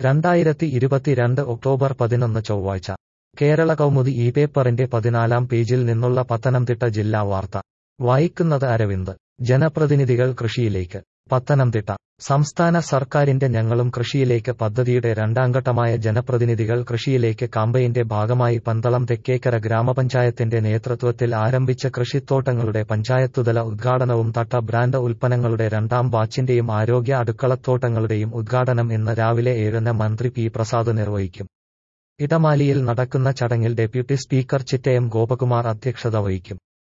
രണ്ടായിരത്തി ഇരുപത്തിരണ്ട് ഒക്ടോബർ പതിനൊന്ന് ചൊവ്വാഴ്ച കേരള കൗമുദി ഈ പേപ്പറിന്റെ പതിനാലാം പേജിൽ നിന്നുള്ള പത്തനംതിട്ട ജില്ലാ വാർത്ത വായിക്കുന്നത് അരവിന്ദ് ജനപ്രതിനിധികൾ കൃഷിയിലേക്ക് പത്തനംതിട്ട സംസ്ഥാന സർക്കാരിന്റെ ഞങ്ങളും കൃഷിയിലേക്ക് പദ്ധതിയുടെ രണ്ടാംഘട്ടമായ ജനപ്രതിനിധികൾ കൃഷിയിലേക്ക് കാമ്പയിന്റെ ഭാഗമായി പന്തളം തെക്കേക്കര ഗ്രാമപഞ്ചായത്തിന്റെ നേതൃത്വത്തിൽ ആരംഭിച്ച കൃഷിത്തോട്ടങ്ങളുടെ പഞ്ചായത്തുതല ഉദ്ഘാടനവും തട്ട ബ്രാൻഡ് ഉൽപ്പന്നങ്ങളുടെ രണ്ടാം ബാച്ചിന്റെയും ആരോഗ്യ അടുക്കളത്തോട്ടങ്ങളുടെയും ഉദ്ഘാടനം ഇന്ന് രാവിലെ ഏഴിന് മന്ത്രി പി പ്രസാദ് നിർവഹിക്കും ഇടമാലിയിൽ നടക്കുന്ന ചടങ്ങിൽ ഡെപ്യൂട്ടി സ്പീക്കർ ചിറ്റയം ഗോപകുമാർ അധ്യക്ഷത വഹിക്കും